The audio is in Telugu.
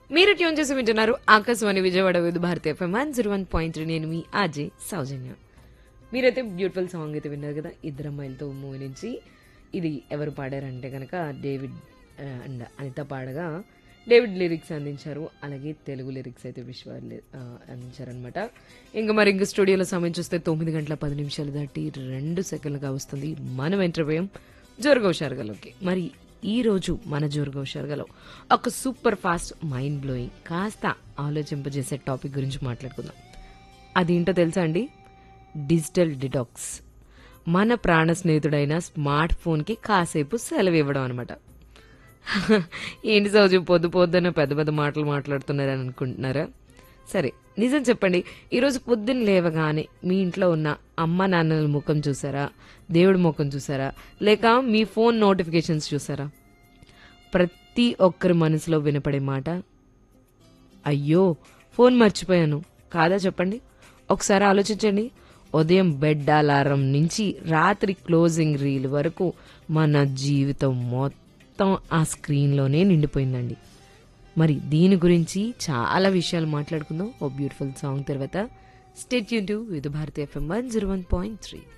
మీరు ట్యూన్ చేసి వింటున్నారు Akashvani Vijayawada Vividh Bharati FM one zero one point three నేను మీ ఆజే సౌజన్య మీరైతే బ్యూటిఫుల్ సాంగ్ అయితే విన్నారు కదా ఇద్దరు అమ్మాయిలతో మూవీ నుంచి ఇది ఎవరు పాడారంటే కనుక డేవిడ్ ఆ, అండ్ అనిత పాడగా డేవిడ్ లిరిక్స్ అందించారు అలాగే తెలుగు లిరిక్స్ అయితే విశ్వ ఆ, అందించారనమాట ఇంకా మరి ఇంక స్టూడియోలో సమయం చూస్తే తొమ్మిది గంటల పది నిమిషాలు దాటి రెండు సెకండ్లుగా వస్తుంది మనం ఎంటర్వ్యూయం జోరుగా హుషారుగలోకి మరి ఈ రోజు మన జోరుగా హుషారుగలో ఒక సూపర్ ఫాస్ట్ మైండ్ బ్లోయింగ్ కాస్త ఆలోచింపజేసే టాపిక్ గురించి మాట్లాడుకుందాం అదేంటో తెలుసా అండి డిజిటల్ డిటాక్స్ మన ప్రాణ స్నేహితుడైన స్మార్ట్ ఫోన్కి కాసేపు సెలవు ఇవ్వడం అనమాట ఏంటి సౌజు పొద్దు పొద్దున్న పెద్ద పెద్ద మాటలు మాట్లాడుతున్నారని అనుకుంటున్నారా సరే నిజం చెప్పండి ఈరోజు పొద్దున్న లేవగానే మీ ఇంట్లో ఉన్న అమ్మ నాన్నల ముఖం చూసారా దేవుడి ముఖం చూసారా లేక మీ ఫోన్ నోటిఫికేషన్స్ చూసారా ప్రతి ఒక్కరి మనసులో వినపడే మాట అయ్యో ఫోన్ మర్చిపోయాను కాదా చెప్పండి ఒకసారి ఆలోచించండి ఉదయం బెడ్ అలారం నుంచి రాత్రి క్లోజింగ్ రీల్ వరకు మన జీవితం మొత్తం ఆ స్క్రీన్లోనే నిండిపోయిందండి మరి దీని గురించి చాలా విషయాలు మాట్లాడుకుందాం ఓ బ్యూటిఫుల్ సాంగ్ తర్వాత స్టేట్ యూన్ to Vividh Bharati FM one zero one point three